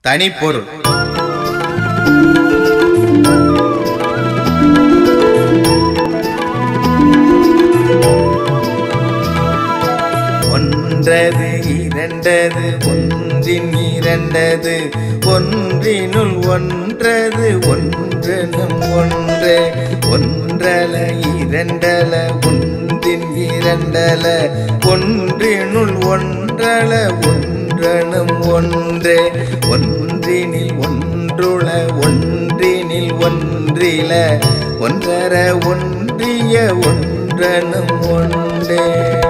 தனிப்பொருள் ஒன்றது இரண்டது ஒன்றின் இரண்டது ஒன்றினுள் ஒன்றது ஒன்றெனும் ஒன்றே ஒன்றல இரண்டல ஒன்றின் இரண்டல ஒன்றினுள் ஒன்றல ஒன்றெனும் ஒன்றே ஒன்றினில் ஒன்றுள ஒன்றினில் ஒன்றில ஒன்றர ஒன்றிய ஒன்றெனும் ஒன்றே